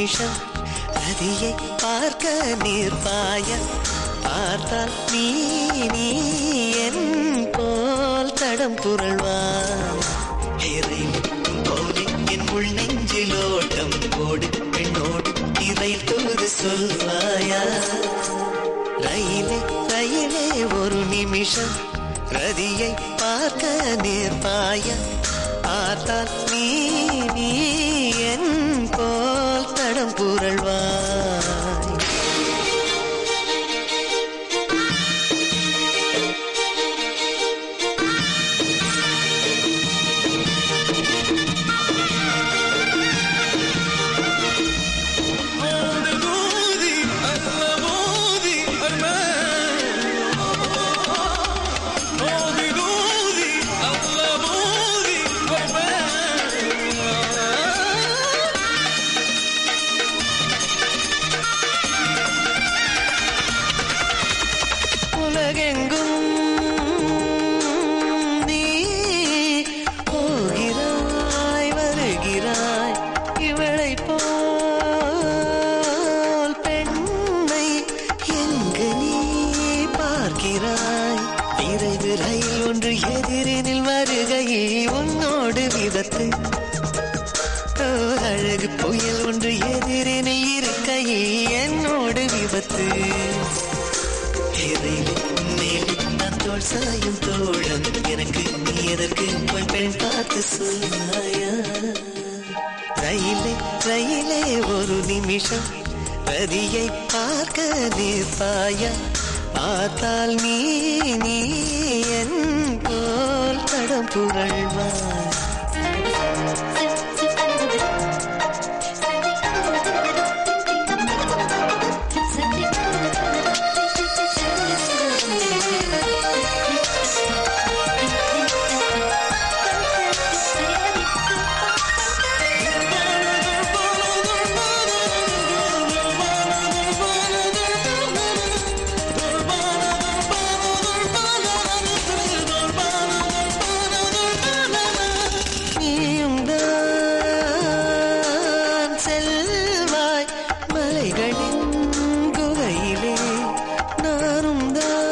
நிமிஷம் நதியை பார்க்க நிற்பாய பார்த்தால் நீ நீ என் போல் தடம் புரள்வாய் இறைவன் போலே என் உள் நெஞ்சில் ஓட்டம் ஓடு பெண்ணோடு இறை தூது சொல்வாயா ரயிலே ரயிலே ஒரு நிமிஷம் ரதியை பார்க்க நிற்பாய பார்த்தால் நீ நீ என் போல் தடம் புரள்வாய் உலகெங்கும் நீ போகிறாய் வருகிறாய் இவளை போல் பெண்ணை எங்கு நீ பார்க்கிறாய் விரைவு ரயில் ஒன்று எதிரினில் வருகையில் உன்னோடு விதத்து ஓர் அழகு புயல் ஒன்று எதிரினில் இருக்கையில் என்னோடு விபத்து இறைவன் மேலே நான் தோல் சாயும் தோழன் எனக்கு நீ எதற்கு போய் பெண் பார்த்து சொன்னாயா ரயிலே ரயிலே ஒரு நிமிஷம் ரதியை பார்க்க நிற்பாயா பார்த்தால் நீ நீ என் போல் தடம் புரள்வாய் நீயும் தான் செல்வாய் மலைகளின் குகையிலே நானும்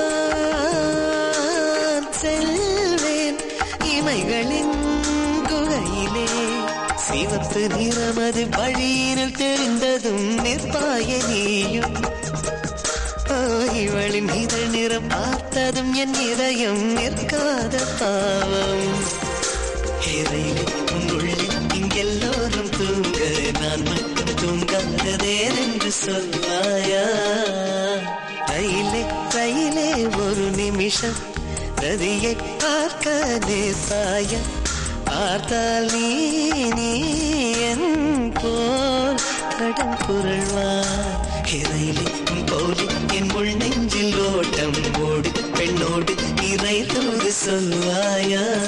தான் செல்வேன் இமைகளின் குகையிலே சிவப்பு நிறமது வழியினில் தெரிந்ததும் நிற்பாய நீயும் ஓ, இவளின் இதழ் நிறம் பார்த்ததும் என் இதயம் நிற்காத பாவம் இறைவன் உன்னுள்ளே இங்கெல்லோரும் தூங்க நான் மட்டும் தூங்காததேன் என்று சொல்வாயா ரயிலே ரயிலே ஒரு நிமிஷம் நதியை பார்க்க நேசாய பார்த்தால் நீ நீ என் போல் கடன் புரள்வாய் இறையிலே போலி என் உள் நெஞ்சில் ஓட்டம் ஓடு பெண்ணோடு இறை தூது சொல்வாயா